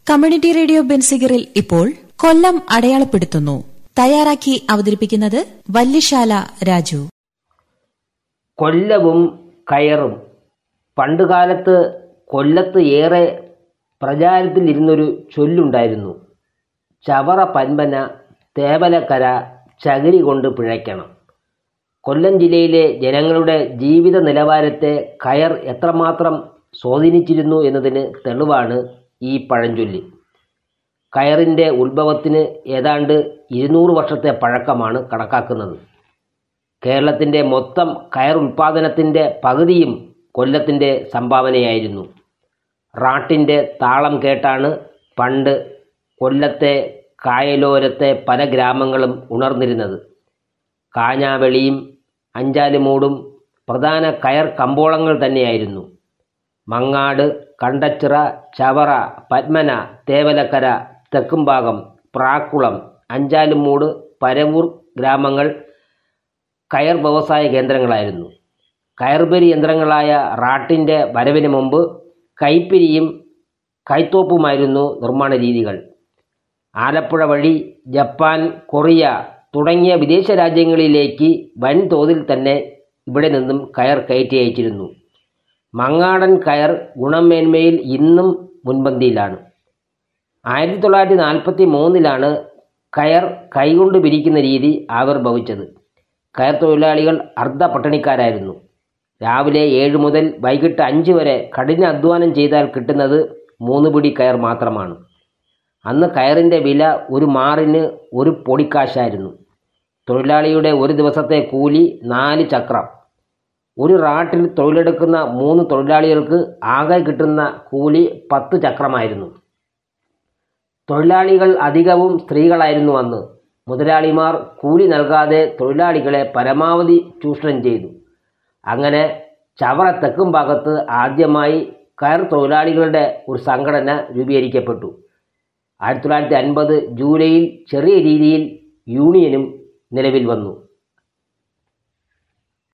community radio ബെൻസിഗറിൽ ഇപ്പോൾ കൊല്ലം അടയാളപ്പെടുത്തുന്നു തയ്യാറാക്കി അവതരിപ്പിക്കുന്നത് വല്യശാല രാജു കൊല്ലവും കയറും പണ്ടുകാലത്ത് കൊല്ലത്ത് ഏറെ പ്രചാരത്തിലിരുന്നൊരു ചൊല്ലുണ്ടായിരുന്നു ചവറ പൻപന തേവലക്കര ചകിരി കൊണ്ട് പിഴയ്ക്കണം കൊല്ലം ജില്ലയിലെ ജനങ്ങളുടെ ജീവിത നിലവാരത്തെ കയർ എത്രമാത്രം സ്വാധീനിച്ചിരുന്നു എന്നതിന് തെളിവാണ് ഈ പഴഞ്ചൊല്ല് കയറിൻ്റെ ഉത്ഭവത്തിന് ഏതാണ്ട് ഇരുന്നൂറ് വർഷത്തെ പഴക്കമാണ് കണക്കാക്കുന്നത് കേരളത്തിൻ്റെ മൊത്തം കയർ ഉൽപ്പാദനത്തിൻ്റെ പകുതിയും കൊല്ലത്തിൻ്റെ സംഭാവനയായിരുന്നു റാട്ടിൻ്റെ താളം കേട്ടാണ് പണ്ട് കൊല്ലത്തെ കായലോരത്തെ പല ഗ്രാമങ്ങളും ഉണർന്നിരുന്നത് കാഞ്ഞാവെളിയും അഞ്ചാലുമൂടും പ്രധാന കയർ കമ്പോളങ്ങൾ തന്നെയായിരുന്നു മങ്ങാട് കണ്ടച്ചിറ ചവറ പത്മന തേവലക്കര തെക്കുംഭാഗം പ്രാക്കുളം അഞ്ചാലുമൂട് പരവൂർ ഗ്രാമങ്ങൾ കയർ വ്യവസായ കേന്ദ്രങ്ങളായിരുന്നു കയർപരി യന്ത്രങ്ങളായ റാട്ടിൻ്റെ വരവിന് മുമ്പ് കൈപ്പിരിയും കൈത്തോപ്പുമായിരുന്നു നിർമ്മാണ രീതികൾ ആലപ്പുഴ വഴി ജപ്പാൻ കൊറിയ തുടങ്ങിയ വിദേശ രാജ്യങ്ങളിലേക്ക് വൻതോതിൽ തന്നെ ഇവിടെ നിന്നും കയർ കയറ്റി അയച്ചിരുന്നു മങ്ങാടൻ കയർ ഗുണമേന്മയിൽ ഇന്നും മുൻപന്തിയിലാണ് ആയിരത്തി തൊള്ളായിരത്തി നാൽപ്പത്തി മൂന്നിലാണ് കയർ കൈകൊണ്ട് പിരിക്കുന്ന രീതി ആവിർഭവിച്ചത് കയർ തൊഴിലാളികൾ അർദ്ധ പട്ടിണിക്കാരായിരുന്നു രാവിലെ ഏഴ് മുതൽ വൈകിട്ട് അഞ്ച് വരെ കഠിന അധ്വാനം ചെയ്താൽ കിട്ടുന്നത് മൂന്ന് പിടി കയർ മാത്രമാണ് അന്ന് കയറിൻ്റെ വില ഒരു മാറിന് ഒരു പൊടിക്കാശായിരുന്നു തൊഴിലാളിയുടെ ഒരു ദിവസത്തെ കൂലി നാല് ചക്രം ഒരു റാട്ടിൽ തൊഴിലെടുക്കുന്ന മൂന്ന് തൊഴിലാളികൾക്ക് ആകെ കിട്ടുന്ന കൂലി പത്ത് ചക്രമായിരുന്നു തൊഴിലാളികൾ അധികവും സ്ത്രീകളായിരുന്നു അന്ന് മുതലാളിമാർ കൂലി നൽകാതെ തൊഴിലാളികളെ പരമാവധി ചൂഷണം ചെയ്തു അങ്ങനെ ചവറ തെക്കും ഭാഗത്ത് ആദ്യമായി കയർ തൊഴിലാളികളുടെ ഒരു സംഘടന രൂപീകരിക്കപ്പെട്ടു ആയിരത്തി തൊള്ളായിരത്തി അൻപത് ജൂലൈയിൽ ചെറിയ രീതിയിൽ യൂണിയനും നിലവിൽ വന്നു